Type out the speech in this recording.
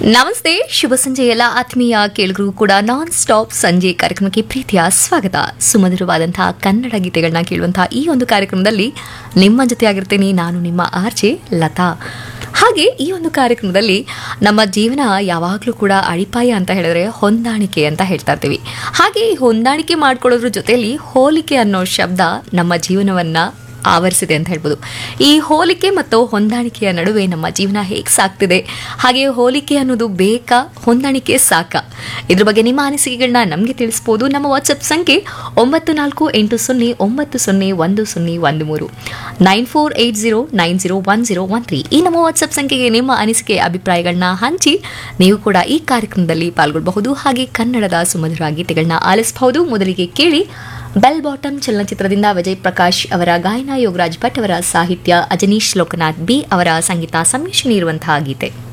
ನಮಸ್ತೆ ಶುಭ ಸಂಜೆ ಎಲ್ಲ ಆತ್ಮೀಯ ಕೇಳುಗರು ಕೂಡ ನಾನ್ ಸ್ಟಾಪ್ ಸಂಜೆ ಕಾರ್ಯಕ್ರಮಕ್ಕೆ ಪ್ರೀತಿಯ ಸ್ವಾಗತ ಸುಮಧುರವಾದಂತಹ ಕನ್ನಡ ಗೀತೆಗಳನ್ನ ಕೇಳುವಂತಹ ಈ ಒಂದು ಕಾರ್ಯಕ್ರಮದಲ್ಲಿ ನಿಮ್ಮ ಜೊತೆ ಆಗಿರ್ತೇನೆ ನಾನು ನಿಮ್ಮ ಆರ್ಜೆ ಲತಾ ಹಾಗೆ ಈ ಒಂದು ಕಾರ್ಯಕ್ರಮದಲ್ಲಿ ನಮ್ಮ ಜೀವನ ಯಾವಾಗಲೂ ಕೂಡ ಅಡಿಪಾಯ ಅಂತ ಹೇಳಿದ್ರೆ ಹೊಂದಾಣಿಕೆ ಅಂತ ಹೇಳ್ತಾ ಇರ್ತೀವಿ ಹಾಗೆ ಈ ಹೊಂದಾಣಿಕೆ ಮಾಡ್ಕೊಳ್ಳೋದ್ರ ಜೊತೆಯಲ್ಲಿ ಹೋಲಿಕೆ ಅನ್ನೋ ಶಬ್ದ ನಮ್ಮ ಜೀವನವನ್ನ ಆವರಿಸಿದೆ ಅಂತ ಹೇಳ್ಬೋದು ಈ ಹೋಲಿಕೆ ಮತ್ತು ಹೊಂದಾಣಿಕೆಯ ನಡುವೆ ನಮ್ಮ ಜೀವನ ಹೇಗೆ ಸಾಗ್ತಿದೆ ಹಾಗೆ ಹೋಲಿಕೆ ಅನ್ನೋದು ಬೇಕಾ ಹೊಂದಾಣಿಕೆ ಸಾಕ ಇದ್ರ ಬಗ್ಗೆ ನಿಮ್ಮ ಅನಿಸಿಕೆಗಳನ್ನ ನಮಗೆ ತಿಳಿಸ್ಬೋದು ನಮ್ಮ ವಾಟ್ಸಪ್ ಸಂಖ್ಯೆ ಒಂಬತ್ತು ನಾಲ್ಕು ಎಂಟು ಸೊನ್ನೆ ಒಂಬತ್ತು ಸೊನ್ನೆ ಒಂದು ಸೊನ್ನೆ ಒಂದು ಮೂರು nine four eight zero nine zero one zero one three ಈ ನಮ್ಮ ವಾಟ್ಸಪ್ ಸಂಖ್ಯೆಗೆ ನಿಮ್ಮ ಅನಿಸಿಕೆ ಅಭಿಪ್ರಾಯಗಳನ್ನ ಹಂಚಿ ನೀವು ಕೂಡ ಈ ಕಾರ್ಯಕ್ರಮದಲ್ಲಿ ಪಾಲ್ಗೊಳ್ಳಬಹುದು ಹಾಗೆ ಕನ್ನಡದ ಸುಮಧುರ ಗೀತೆಗಳನ್ನ ಆಲಿಸಬಹುದು ಮೊದಲಿಗೆ ಕೇಳಿ ಬೆಲ್ ಬಾಟಮ್ ಚಲನಚಿತ್ರದಿಂದ ವಿಜಯ್ ಪ್ರಕಾಶ್ ಅವರ ಗಾಯನ ಯೋಗರಾಜ್ ಭಟ್ ಅವರ ಸಾಹಿತ್ಯ ಅಜನೀಶ್ ಲೋಕನಾಥ್ ಬಿ ಅವರ ಸಂಗೀತ ಸಂಮಿಶ್ರಣ ಇರುವಂತಹ ಗೀತೆ